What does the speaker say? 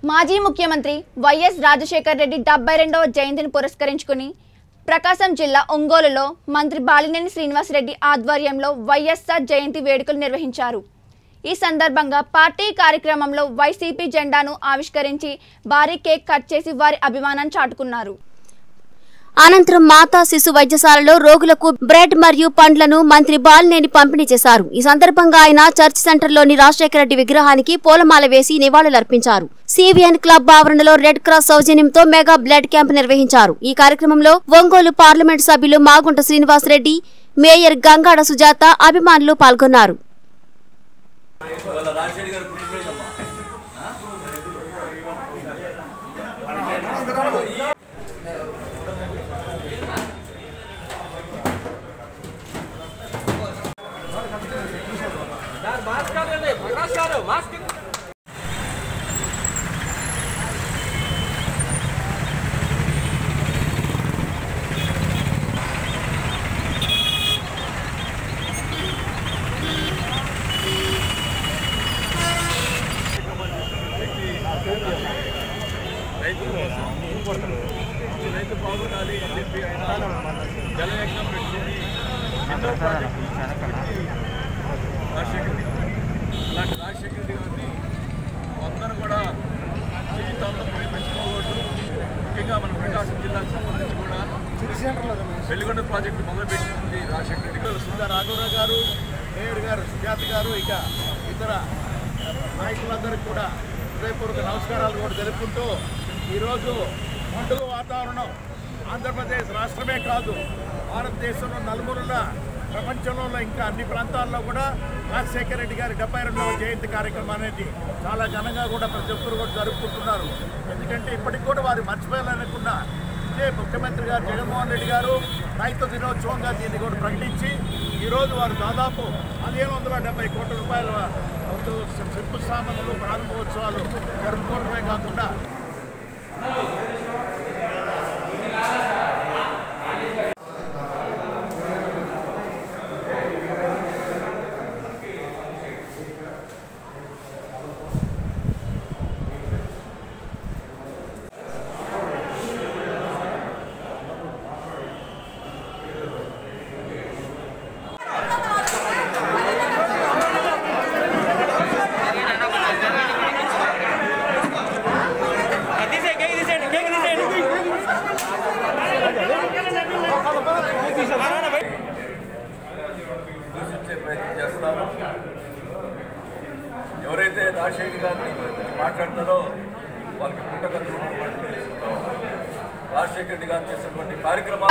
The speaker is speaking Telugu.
మాజీ ముఖ్యమంత్రి వైఎస్ రాజశేఖర్ రెడ్డి డెబ్బై రెండవ జయంతిని పురస్కరించుకుని ప్రకాశం జిల్లా ఒంగోలులో మంత్రి బాలినేని శ్రీనివాసరెడ్డి ఆధ్వర్యంలో వైఎస్ఆర్ జయంతి వేడుకలు నిర్వహించారు ఈ సందర్భంగా పార్టీ కార్యక్రమంలో వైసీపీ జెండాను ఆవిష్కరించి భారీ కేక్ కట్ చేసి వారి అభిమానాన్ని చాటుకున్నారు అనంతరం మాతా శిశు వైద్యశాలలో రోగులకు బ్రెడ్ మరియు పండ్లను మంత్రి బాలినేని పంపిణీ చేశారు ఈ సందర్భంగా ఆయన చర్చ్ సెంటర్లోని రాజశేఖర రెడ్డి విగ్రహానికి పూలమాల వేసి నివాళులర్పించారు సివిఎన్ క్లబ్ ఆవరణలో రెడ్ క్రాస్ సౌజన్యంతో మెగా బ్లడ్ క్యాంప్ నిర్వహించారు ఈ కార్యక్రమంలో ఒంగోలు పార్లమెంటు సభ్యులు మాగుంట శ్రీనివాసరెడ్డి మేయర్ గంగాడ సుజాత అభిమానులు పాల్గొన్నారు ఇవాళ రాజశేఖర్ గారు పుట్టినరోజు అమ్మా రైతు బాగుండాలి అని చెప్పి ఆయన జలయజ్ఞం పెట్టుకుని ఎన్నో ప్రాజెక్టులు పెట్టి రాజశేఖర్ రెడ్డి అలాంటి రాజశేఖర్ రెడ్డి గారిని అందరూ కూడా జీవితాంతం ప్రేమించుకోవచ్చు ముఖ్యంగా మన ప్రకాశం జిల్లాకు సంబంధించి కూడా వెల్లిగొండ ప్రాజెక్టు మొదలుపెట్టింది రాజశేఖర రెడ్డి గారు సుధా రాఘవరావు గారు మేయర్ గారు సుజాత గారు ఇక ఇతర నాయకులందరికీ కూడా హృదయపూర్వక నమస్కారాలు కూడా తెలుపుకుంటూ ఈరోజు పండుగ వాతావరణం ఆంధ్రప్రదేశ్ రాష్ట్రమే కాదు భారతదేశంలో నలుమూలల ప్రపంచంలో ఇంకా అన్ని ప్రాంతాల్లో కూడా రాజశేఖర రెడ్డి గారి డెబ్బై రెండవ జయంతి కార్యక్రమం అనేది చాలా ఘనంగా కూడా ప్రతి ఒక్కరు కూడా జరుపుకుంటున్నారు ఎందుకంటే ఇప్పటికి కూడా వారు మర్చిపోయాలనుకున్న ఇదే ముఖ్యమంత్రి గారు జగన్మోహన్ రెడ్డి గారు రైతు దినోత్సవంగా దీన్ని కూడా ప్రకటించి ఈరోజు వారు దాదాపు పదిహేను వందల డెబ్బై కోట్ల రూపాయల శంకుస్థాపనలు ప్రారంభోత్సవాలు జరుపుకోవడమే కాకుండా తీసేయండి కేక్ తీసేయండి కేక్ తీసేయండి దూషించే ప్రయత్నం చేస్తున్నారు ఎవరైతే రాజశేఖర్ గారిని మాట్లాడతారో వాళ్ళకి పుట్టక రాజశేఖర్ రెడ్డి గారు చేసినటువంటి కార్యక్రమాలు